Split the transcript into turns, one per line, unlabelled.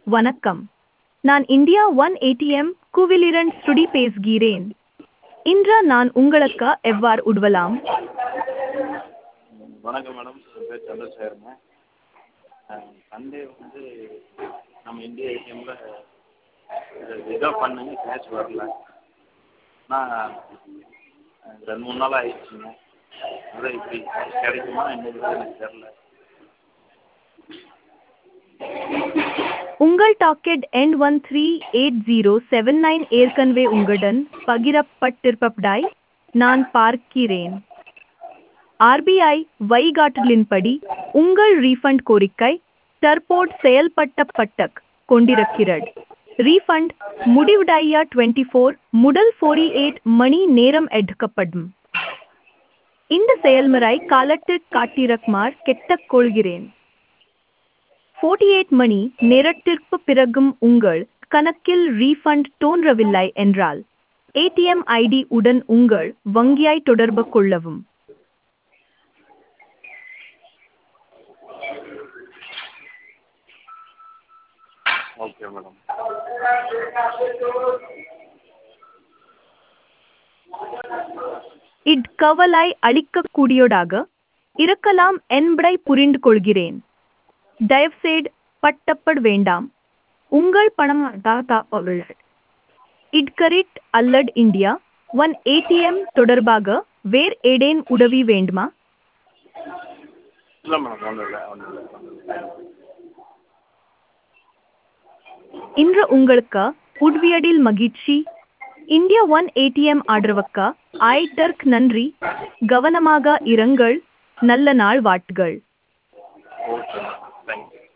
வணக்கம் நான் India one ATM குவிலிரன் ஸ்டுடி பேசுகிறேன் இன்று நான் உங்களுக்கு எவ்வாறு உதவலாம்
வணக்கம் மேடம் என் பேர் சந்திரசேகருங்க சண்டே வந்து நம்ம இந்தியா ஏடிஎம்மில் வித்ட்ரா பண்ணேங்க கேஷ் வரல நான் ரெண்டு மூணு நாள் ஆயிடுச்சுங்க அதான் இப்படி கிடைக்குமா என்னது எனக்கு தெரில
உங்கள் டாக்கெட் எண் one three eight zero seven nine ஏற்கனவே உங்களுடன் பகிரப்பட்டிருப்பதாய் நான் பார்க்கிறேன் ஆர்பிஐ வழிகாட்டுதலின்படி உங்கள் ரீஃபண்ட் கோரிக்கை தற்போது செயல்பட்டப்பட்ட கொண்டிருக்கிறது ரீஃபண்ட் முடிவடைய டுவெண்ட்டி ஃபோர் முதல் ஃபோர்டி எயிட் மணி நேரம் எடுக்கப்படும் இந்த செயல்முறை காலத்திற்கு காட்டிருக்குமாறு கேட்டுக்கொள்கிறேன் ஃபோர்ட்டி எயிட் மணி நேரத்திற்கு பிறகும் உங்கள் கணக்கில் ரீஃபண்ட் தோன்றவில்லை என்றால் ஏடிஎம் ஐடி உடன் உங்கள் வங்கியை தொடர்பு கொள்ளவும்
ஓகே மேடம்
இக்கவலை அளிக்கக்கூடியதாக இருக்கலாம் என்பதை புரிந்து கொள்கிறேன் தயவுசெய்து பட்டப்பட வேண்டாம் உங்கள் பணம் தாத்தாப்பவர்கள் இட்கரிட் அல்லது இந்தியா ஒன் ஏடிஎம் தொடர்பாக வேறு ஏதேன் உதவி வேண்டுமா
இல்லை மேடம் ஒன்றும் இல்லை ஒன்றும் இல்லை ஒன்றும் இல்லை
இன்று உங்களுக்கு உதவியதில் மகிழ்ச்சி இந்தியா ஒன் ஏடிஎம் ஆதரவுக்கு ஆயிட்டர்க் நன்றி கவனமாக இருங்கள் நல்ல நாள் வாட்டுகள்
ஓகே மேடம் தேங்க்யூ